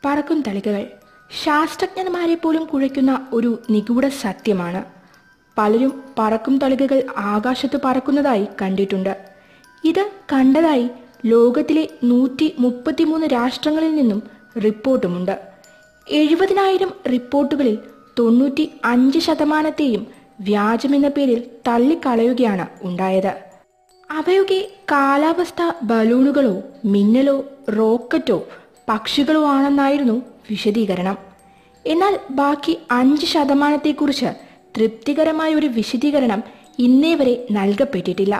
പറക്കും തളികകൾ ശാസ്ത്രജ്ഞന്മാരെ പോലും കുഴയ്ക്കുന്ന ഒരു നിഗൂഢ സത്യമാണ് പലരും പറക്കും തളികകൾ ആകാശത്ത് പറക്കുന്നതായി കണ്ടിട്ടുണ്ട് ഇത് കണ്ടതായി ലോകത്തിലെ നൂറ്റി മുപ്പത്തിമൂന്ന് രാഷ്ട്രങ്ങളിൽ നിന്നും റിപ്പോർട്ടുമുണ്ട് എഴുപതിനായിരം റിപ്പോർട്ടുകളിൽ തൊണ്ണൂറ്റി അഞ്ച് ശതമാനത്തെയും വ്യാജമെന്ന പേരിൽ തള്ളിക്കളയുകയാണ് ഉണ്ടായത് അവയൊക്കെ കാലാവസ്ഥ ബലൂണുകളോ മിന്നലോ റോക്കറ്റോ പക്ഷികളോ ആണെന്നായിരുന്നു വിശദീകരണം എന്നാൽ ബാക്കി അഞ്ച് ശതമാനത്തെക്കുറിച്ച് തൃപ്തികരമായ ഒരു വിശദീകരണം ഇന്നേ വരെ നൽകപ്പെട്ടിട്ടില്ല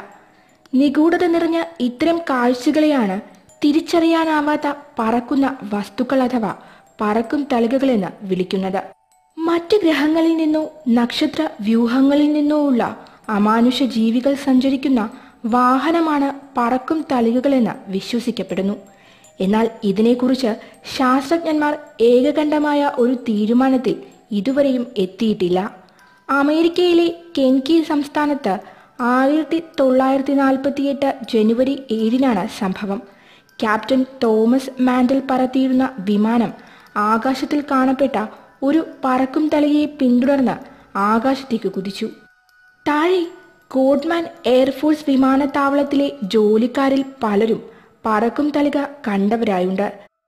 നിഗൂഢത നിറഞ്ഞ ഇത്തരം കാഴ്ചകളെയാണ് തിരിച്ചറിയാനാവാത്ത പറക്കുന്ന വസ്തുക്കൾ അഥവാ പറക്കും തളികകളെന്ന് വിളിക്കുന്നത് മറ്റ് ഗ്രഹങ്ങളിൽ നിന്നോ നക്ഷത്ര വ്യൂഹങ്ങളിൽ നിന്നോ ഉള്ള അമാനുഷ ജീവികൾ സഞ്ചരിക്കുന്ന വാഹനമാണ് പറക്കും തളികകളെന്ന് വിശ്വസിക്കപ്പെടുന്നു എന്നാൽ ഇതിനെക്കുറിച്ച് ശാസ്ത്രജ്ഞന്മാർ ഏകകണ്ഠമായ ഒരു തീരുമാനത്തിൽ ഇതുവരെയും എത്തിയിട്ടില്ല അമേരിക്കയിലെ കെൻകി സംസ്ഥാനത്ത് ആയിരത്തി തൊള്ളായിരത്തി നാൽപ്പത്തിയെട്ട് ജനുവരി ഏഴിനാണ് സംഭവം ക്യാപ്റ്റൻ തോമസ് മാൻഡൽ പറത്തിയിരുന്ന വിമാനം ആകാശത്തിൽ കാണപ്പെട്ട ഒരു പറക്കും തളികയെ പിന്തുടർന്ന് ആകാശത്തേക്ക് കുതിച്ചു താഴെ ഗോഡ്മാൻ എയർഫോഴ്സ് വിമാനത്താവളത്തിലെ ജോലിക്കാരിൽ പലരും പറക്കും തളിക കണ്ടവരായുണ്ട്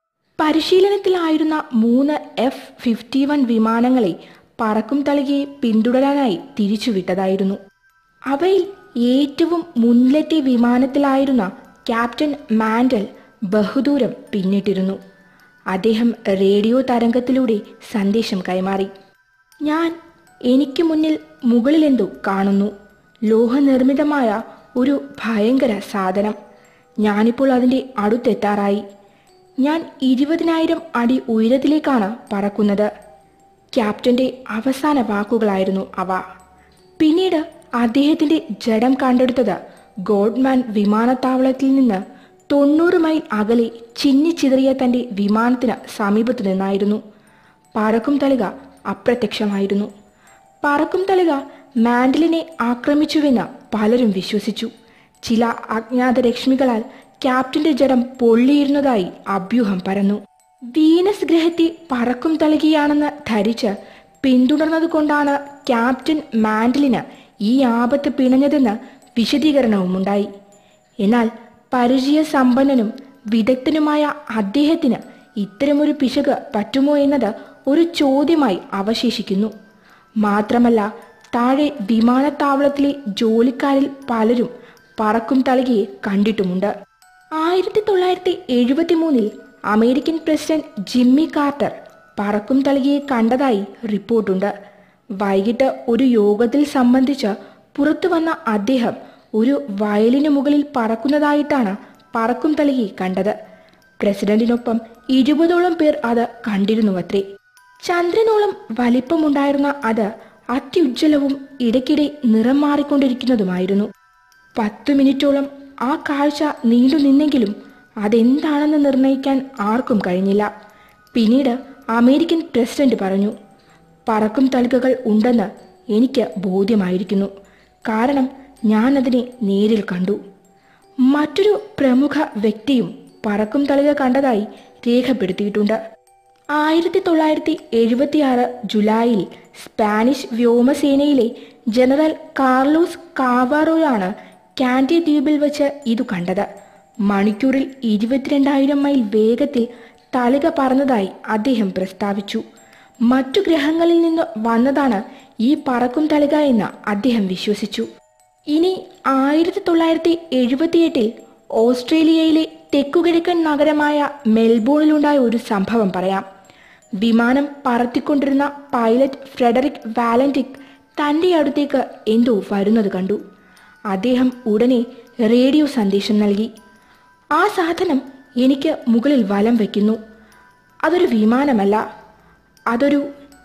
പരിശീലനത്തിലായിരുന്ന മൂന്ന് എഫ് ഫിഫ്റ്റി വൺ വിമാനങ്ങളെ പറക്കും തളികയെ പിന്തുടരാനായി തിരിച്ചുവിട്ടതായിരുന്നു അവയിൽ ഏറ്റവും മുന്നിലെത്തിയ വിമാനത്തിലായിരുന്ന ക്യാപ്റ്റൻ മാൻഡൽ ബഹുദൂരം പിന്നിട്ടിരുന്നു അദ്ദേഹം റേഡിയോ തരംഗത്തിലൂടെ സന്ദേശം കൈമാറി ഞാൻ എനിക്ക് മുന്നിൽ മുകളിലെന്തോ കാണുന്നു ലോഹനിർമ്മിതമായ ഒരു ഭയങ്കര സാധനം ഞാനിപ്പോൾ അതിൻ്റെ അടുത്തെത്താറായി ഞാൻ ഇരുപതിനായിരം അടി ഉയരത്തിലേക്കാണ് പറക്കുന്നത് ക്യാപ്റ്റന്റെ അവസാന വാക്കുകളായിരുന്നു അവ പിന്നീട് അദ്ദേഹത്തിന്റെ ജഡം കണ്ടെടുത്തത് ഗോഡ്മാൻ വിമാനത്താവളത്തിൽ നിന്ന് തൊണ്ണൂറ് മൈൽ അകലെ ചിന്നിച്ചിതറിയ തന്റെ വിമാനത്തിന് സമീപത്തു നിന്നായിരുന്നു പറക്കും തളിക അപ്രത്യക്ഷമായിരുന്നു പറക്കും തളിക മാൻഡലിനെ ആക്രമിച്ചുവെന്ന് പലരും വിശ്വസിച്ചു ചില അജ്ഞാത രശ്മികളാൽ ക്യാപ്റ്റന്റെ ജഡം പൊള്ളിയിരുന്നതായി അഭ്യൂഹം പരന്നു വീനസ് ഗ്രഹത്തെ പറക്കും തളികയാണെന്ന് ധരിച്ച് പിന്തുടർന്നതുകൊണ്ടാണ് ക്യാപ്റ്റൻ മാൻഡലിന് ഈ ആപത്ത് പിണഞ്ഞതെന്ന് വിശദീകരണവുമുണ്ടായി എന്നാൽ പരിചയസമ്പന്നനും വിദഗ്ധനുമായ അദ്ദേഹത്തിന് ഇത്തരമൊരു പിശക് പറ്റുമോ എന്നത് ഒരു ചോദ്യമായി അവശേഷിക്കുന്നു മാത്രമല്ല താഴെ വിമാനത്താവളത്തിലെ ജോലിക്കാരിൽ പലരും പറക്കും തളികയെ കണ്ടിട്ടുമുണ്ട് ആയിരത്തി തൊള്ളായിരത്തി എഴുപത്തി മൂന്നിൽ അമേരിക്കൻ പ്രസിഡന്റ് ജിമ്മി കാർട്ടർ പറക്കും തളികയെ കണ്ടതായി റിപ്പോർട്ടുണ്ട് വൈകിട്ട് ഒരു യോഗത്തിൽ സംബന്ധിച്ച് പുറത്തു വന്ന അദ്ദേഹം ഒരു വയലിനു മുകളിൽ പറക്കുന്നതായിട്ടാണ് പറക്കും തളികയെ കണ്ടത് പ്രസിഡന്റിനൊപ്പം ഇരുപതോളം പേർ അത് കണ്ടിരുന്നുവത്രേ ചന്ദ്രനോളം വലിപ്പമുണ്ടായിരുന്ന അത് അത്യുജ്വലവും ഇടയ്ക്കിടെ നിറം മാറിക്കൊണ്ടിരിക്കുന്നതുമായിരുന്നു പത്തു മിനിറ്റോളം ആ കാഴ്ച നീണ്ടു നിന്നെങ്കിലും അതെന്താണെന്ന് നിർണയിക്കാൻ ആർക്കും കഴിഞ്ഞില്ല പിന്നീട് അമേരിക്കൻ പ്രസിഡന്റ് പറഞ്ഞു പറക്കും തളികകൾ ഉണ്ടെന്ന് എനിക്ക് ബോധ്യമായിരിക്കുന്നു കാരണം ഞാൻ അതിനെ നേരിൽ കണ്ടു മറ്റൊരു പ്രമുഖ വ്യക്തിയും പറക്കും തളിക കണ്ടതായി രേഖപ്പെടുത്തിയിട്ടുണ്ട് ആയിരത്തി തൊള്ളായിരത്തി എഴുപത്തിയാറ് ജൂലൈയിൽ സ്പാനിഷ് വ്യോമസേനയിലെ ജനറൽ കാർലോസ് കാവാറോയാണ് കാൻഡി ദ്വീപിൽ വെച്ച് ഇത് കണ്ടത് മണിക്കൂറിൽ ഇരുപത്തിരണ്ടായിരം മൈൽ വേഗത്തിൽ തളിക പറന്നതായി അദ്ദേഹം പ്രസ്താവിച്ചു മറ്റു ഗ്രഹങ്ങളിൽ നിന്ന് വന്നതാണ് ഈ പറക്കും തളിക എന്ന് അദ്ദേഹം വിശ്വസിച്ചു ഇനി ആയിരത്തി തൊള്ളായിരത്തി എഴുപത്തിയെട്ടിൽ ഓസ്ട്രേലിയയിലെ തെക്കുകിഴക്കൻ നഗരമായ മെൽബോണിലുണ്ടായ ഒരു സംഭവം പറയാം വിമാനം പറത്തിക്കൊണ്ടിരുന്ന പൈലറ്റ് ഫ്രെഡറിക് വാലന്റിക് തന്റെ അടുത്തേക്ക് എന്തോ വരുന്നത് കണ്ടു അദ്ദേഹം ഉടനെ റേഡിയോ സന്ദേശം നൽകി ആ സാധനം എനിക്ക് മുകളിൽ വലം വയ്ക്കുന്നു അതൊരു വിമാനമല്ല അതൊരു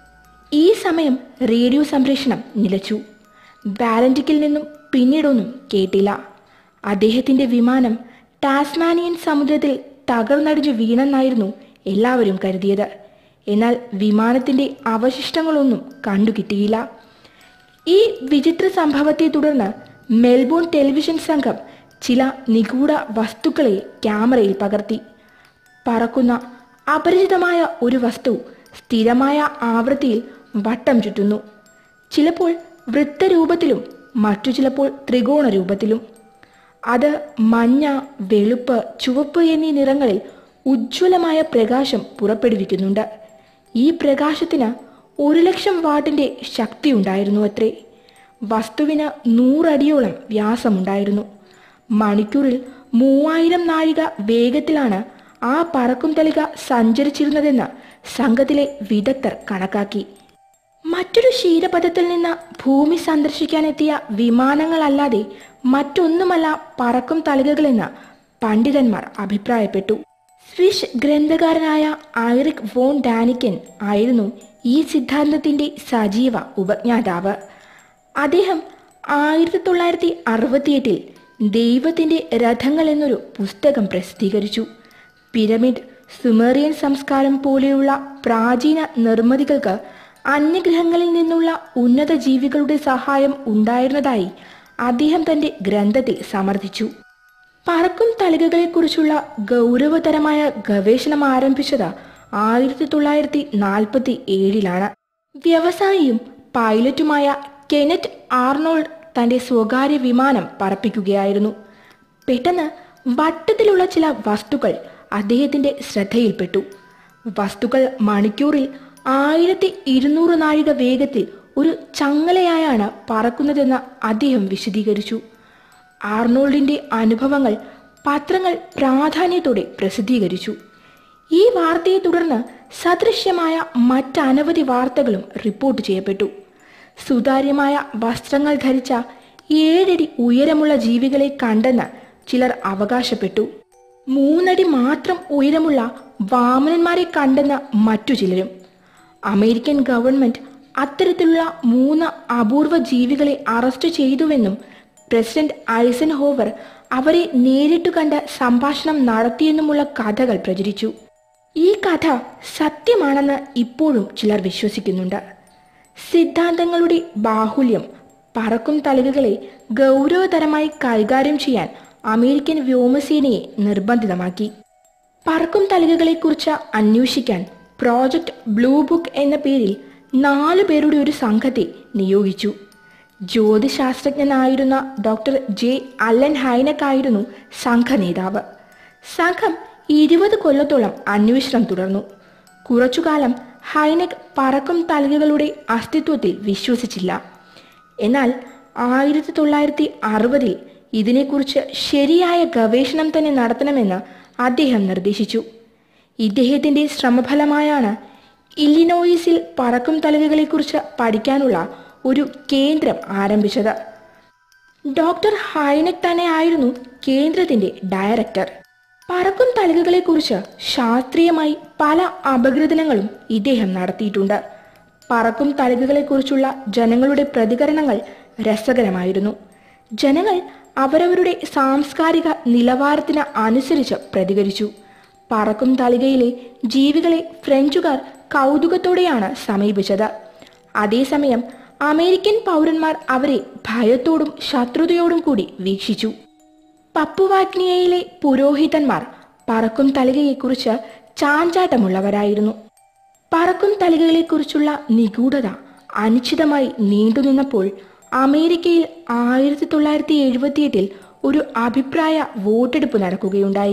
ഈ സമയം റേഡിയോ സംപ്രേഷണം നിലച്ചു വാലന്റിക്കിൽ നിന്നും പിന്നീടൊന്നും കേട്ടില്ല അദ്ദേഹത്തിന്റെ വിമാനം ടാസ്മാനിയൻ സമുദ്രത്തിൽ തകർന്നടിഞ്ഞു വീണെന്നായിരുന്നു എല്ലാവരും കരുതിയത് എന്നാൽ വിമാനത്തിന്റെ അവശിഷ്ടങ്ങളൊന്നും കണ്ടുകിട്ടിയില്ല ഈ വിചിത്ര സംഭവത്തെ തുടർന്ന് മെൽബോൺ ടെലിവിഷൻ സംഘം ചില നിഗൂഢ വസ്തുക്കളെ ക്യാമറയിൽ പകർത്തി പറക്കുന്ന അപരിചിതമായ ഒരു വസ്തു സ്ഥിരമായ ആവൃത്തിയിൽ വട്ടം ചുറ്റുന്നു ചിലപ്പോൾ വൃത്തരൂപത്തിലും മറ്റു ചിലപ്പോൾ ത്രികോണ രൂപത്തിലും അത് മഞ്ഞ വെളുപ്പ് ചുവപ്പ് എന്നീ നിറങ്ങളിൽ ഉജ്ജ്വലമായ പ്രകാശം പുറപ്പെടുവിക്കുന്നുണ്ട് ഈ പ്രകാശത്തിന് ഒരു ലക്ഷം വാട്ടിന്റെ ശക്തി ഉണ്ടായിരുന്നു അത്രേ വസ്തുവിന് നൂറടിയോളം വ്യാസമുണ്ടായിരുന്നു മണിക്കൂറിൽ മൂവായിരം നാഴിക വേഗത്തിലാണ് ആ പറക്കും തളിക സഞ്ചരിച്ചിരുന്നതെന്ന് സംഘത്തിലെ വിദഗ്ധർ കണക്കാക്കി മറ്റൊരു ക്ഷീരപഥത്തിൽ നിന്ന് ഭൂമി സന്ദർശിക്കാനെത്തിയ വിമാനങ്ങളല്ലാതെ മറ്റൊന്നുമല്ല പറക്കും തളികകളെന്ന് പണ്ഡിതന്മാർ അഭിപ്രായപ്പെട്ടു സ്വിസ് ഗ്രന്ഥകാരനായ ഐറിക് വോൺ ഡാനിക്കൻ ആയിരുന്നു ഈ സിദ്ധാന്തത്തിന്റെ സജീവ ഉപജ്ഞാതാവ് അദ്ദേഹം ആയിരത്തി തൊള്ളായിരത്തി അറുപത്തിയെട്ടിൽ ദൈവത്തിന്റെ രഥങ്ങൾ എന്നൊരു പുസ്തകം പ്രസിദ്ധീകരിച്ചു പിരമിഡ് സുമേറിയൻ സംസ്കാരം പോലെയുള്ള പ്രാചീന നിർമ്മിതികൾക്ക് അന്യഗ്രഹങ്ങളിൽ നിന്നുള്ള ഉന്നത ജീവികളുടെ സഹായം ഉണ്ടായിരുന്നതായി അദ്ദേഹം തന്റെ ഗ്രന്ഥത്തിൽ സമർത്ഥിച്ചു പറക്കും തളികകളെക്കുറിച്ചുള്ള ഗൗരവതരമായ ഗവേഷണം ആരംഭിച്ചത് ആയിരത്തി തൊള്ളായിരത്തി നാൽപ്പത്തി ഏഴിലാണ് വ്യവസായിയും പൈലറ്റുമായ കെനറ്റ് ആർണോൾഡ് തന്റെ സ്വകാര്യ വിമാനം പറപ്പിക്കുകയായിരുന്നു പെട്ടെന്ന് വട്ടത്തിലുള്ള ചില വസ്തുക്കൾ അദ്ദേഹത്തിന്റെ ശ്രദ്ധയിൽപ്പെട്ടു വസ്തുക്കൾ മണിക്കൂറിൽ ആയിരത്തി ഇരുന്നൂറ് നാഴിക വേഗത്തിൽ ഒരു ചങ്ങലയായാണ് പറക്കുന്നതെന്ന് അദ്ദേഹം വിശദീകരിച്ചു ആർണോൾഡിന്റെ അനുഭവങ്ങൾ പത്രങ്ങൾ പ്രാധാന്യത്തോടെ പ്രസിദ്ധീകരിച്ചു ഈ വാർത്തയെ തുടർന്ന് സദൃശ്യമായ മറ്റനവധി വാർത്തകളും റിപ്പോർട്ട് ചെയ്യപ്പെട്ടു സുതാര്യമായ വസ്ത്രങ്ങൾ ധരിച്ച ഏഴടി ഉയരമുള്ള ജീവികളെ കണ്ടെന്ന് ചിലർ അവകാശപ്പെട്ടു മൂന്നടി മാത്രം ഉയരമുള്ള വാമനന്മാരെ കണ്ടെന്ന് മറ്റു ചിലരും അമേരിക്കൻ ഗവൺമെന്റ് അത്തരത്തിലുള്ള മൂന്ന് അപൂർവ ജീവികളെ അറസ്റ്റ് ചെയ്തുവെന്നും പ്രസിഡന്റ് ഐസൻ ഹോവർ അവരെ നേരിട്ടു കണ്ട് സംഭാഷണം നടത്തിയെന്നുമുള്ള കഥകൾ പ്രചരിച്ചു ഈ കഥ സത്യമാണെന്ന് ഇപ്പോഴും ചിലർ വിശ്വസിക്കുന്നുണ്ട് സിദ്ധാന്തങ്ങളുടെ ബാഹുല്യം പറക്കും തളികകളെ ഗൗരവതരമായി കൈകാര്യം ചെയ്യാൻ അമേരിക്കൻ വ്യോമസേനയെ നിർബന്ധിതമാക്കി പറക്കും തളികകളെക്കുറിച്ച് അന്വേഷിക്കാൻ പ്രോജക്റ്റ് ബ്ലൂ ബുക്ക് എന്ന പേരിൽ നാലു പേരുടെ ഒരു സംഘത്തെ നിയോഗിച്ചു ജ്യോതിശാസ്ത്രജ്ഞനായിരുന്ന ഡോക്ടർ ജെ അല്ലൻ ഹൈനക്കായിരുന്നു സംഘ നേതാവ് സംഘം ഇരുപത് കൊല്ലത്തോളം അന്വേഷണം തുടർന്നു കുറച്ചുകാലം ഹൈനക് പറക്കും തളികകളുടെ അസ്തിത്വത്തിൽ വിശ്വസിച്ചില്ല എന്നാൽ ആയിരത്തി തൊള്ളായിരത്തി അറുപതിൽ ഇതിനെക്കുറിച്ച് ശരിയായ ഗവേഷണം തന്നെ നടത്തണമെന്ന് അദ്ദേഹം നിർദ്ദേശിച്ചു ഇദ്ദേഹത്തിന്റെ ശ്രമഫലമായാണ് ഇല്ലിനോയിസിൽ പറക്കും തളികകളെക്കുറിച്ച് പഠിക്കാനുള്ള ഒരു കേന്ദ്രം ആരംഭിച്ചത് ഡോക്ടർ ഹൈനക് തന്നെയായിരുന്നു കേന്ദ്രത്തിന്റെ ഡയറക്ടർ പറക്കും തളികകളെക്കുറിച്ച് ശാസ്ത്രീയമായി പല അപഗ്രഥനങ്ങളും ഇദ്ദേഹം നടത്തിയിട്ടുണ്ട് പറക്കും തളികകളെക്കുറിച്ചുള്ള ജനങ്ങളുടെ പ്രതികരണങ്ങൾ രസകരമായിരുന്നു ജനങ്ങൾ അവരവരുടെ സാംസ്കാരിക നിലവാരത്തിന് അനുസരിച്ച് പ്രതികരിച്ചു പറക്കും തളികയിലെ ജീവികളെ ഫ്രഞ്ചുകാർ കൗതുകത്തോടെയാണ് സമീപിച്ചത് അതേസമയം അമേരിക്കൻ പൗരന്മാർ അവരെ ഭയത്തോടും ശത്രുതയോടും കൂടി വീക്ഷിച്ചു പപ്പുവാഗ്നിയയിലെ പുരോഹിതന്മാർ പറക്കും തളികയെക്കുറിച്ച് ചാഞ്ചാട്ടമുള്ളവരായിരുന്നു പറക്കും തളികകളെക്കുറിച്ചുള്ള നിഗൂഢത അനിശ്ചിതമായി നീണ്ടുനിന്നപ്പോൾ അമേരിക്കയിൽ ആയിരത്തി തൊള്ളായിരത്തി എഴുപത്തിയെട്ടിൽ ഒരു അഭിപ്രായ വോട്ടെടുപ്പ് നടക്കുകയുണ്ടായി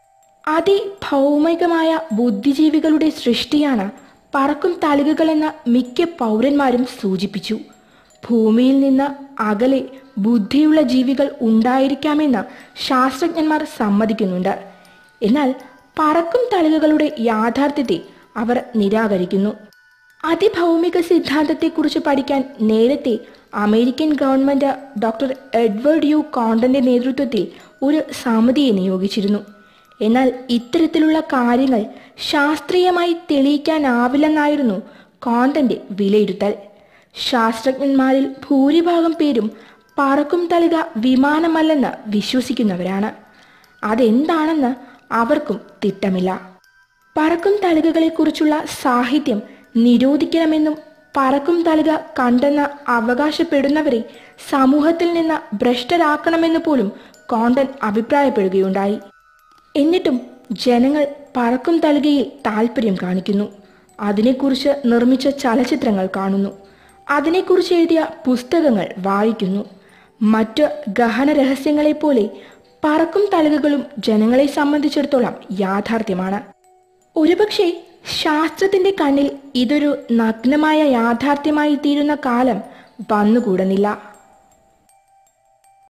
അതിഭൗമികമായ ബുദ്ധിജീവികളുടെ സൃഷ്ടിയാണ് പറക്കും തളികകളെന്ന് മിക്ക പൗരന്മാരും സൂചിപ്പിച്ചു ഭൂമിയിൽ നിന്ന് അകലെ ബുദ്ധിയുള്ള ജീവികൾ ഉണ്ടായിരിക്കാമെന്ന് ശാസ്ത്രജ്ഞന്മാർ സമ്മതിക്കുന്നുണ്ട് എന്നാൽ പറക്കും തളികകളുടെ യാഥാർത്ഥ്യത്തെ അവർ നിരാകരിക്കുന്നു അതിഭൗമിക സിദ്ധാന്തത്തെക്കുറിച്ച് പഠിക്കാൻ നേരത്തെ American government doctor Edward U കോണ്ടന്റെ നേതൃത്വത്തിൽ ഒരു സമിതിയെ നിയോഗിച്ചിരുന്നു എന്നാൽ ഇത്തരത്തിലുള്ള കാര്യങ്ങൾ ശാസ്ത്രീയമായി തെളിയിക്കാനാവില്ലെന്നായിരുന്നു കോണ്ടന്റെ വിലയിരുത്തൽ ശാസ്ത്രജ്ഞന്മാരിൽ ഭൂരിഭാഗം പേരും പറക്കും തളിക വിമാനമല്ലെന്ന് വിശ്വസിക്കുന്നവരാണ് അതെന്താണെന്ന് അവർക്കും തിട്ടമില്ല പറക്കും തളികകളെക്കുറിച്ചുള്ള സാഹിത്യം നിരോധിക്കണമെന്നും പറക്കും തളിക കണ്ടെന്ന് അവകാശപ്പെടുന്നവരെ സമൂഹത്തിൽ നിന്ന് ഭ്രഷ്ടരാക്കണമെന്ന് പോലും കോണ്ടൻ അഭിപ്രായപ്പെടുകയുണ്ടായി എന്നിട്ടും ജനങ്ങൾ പറക്കും തളികയിൽ താല്പര്യം കാണിക്കുന്നു അതിനെക്കുറിച്ച് നിർമ്മിച്ച ചലച്ചിത്രങ്ങൾ കാണുന്നു അതിനെക്കുറിച്ച് എഴുതിയ പുസ്തകങ്ങൾ വായിക്കുന്നു മറ്റ് ഗഹന രഹസ്യങ്ങളെപ്പോലെ പറക്കും തളികകളും ജനങ്ങളെ സംബന്ധിച്ചിടത്തോളം യാഥാർത്ഥ്യമാണ് ഒരുപക്ഷെ ശാസ്ത്രത്തിന്റെ കണ്ണിൽ ഇതൊരു നഗ്നമായ യാഥാർത്ഥ്യമായി തീരുന്ന കാലം വന്നുകൂടുന്നില്ല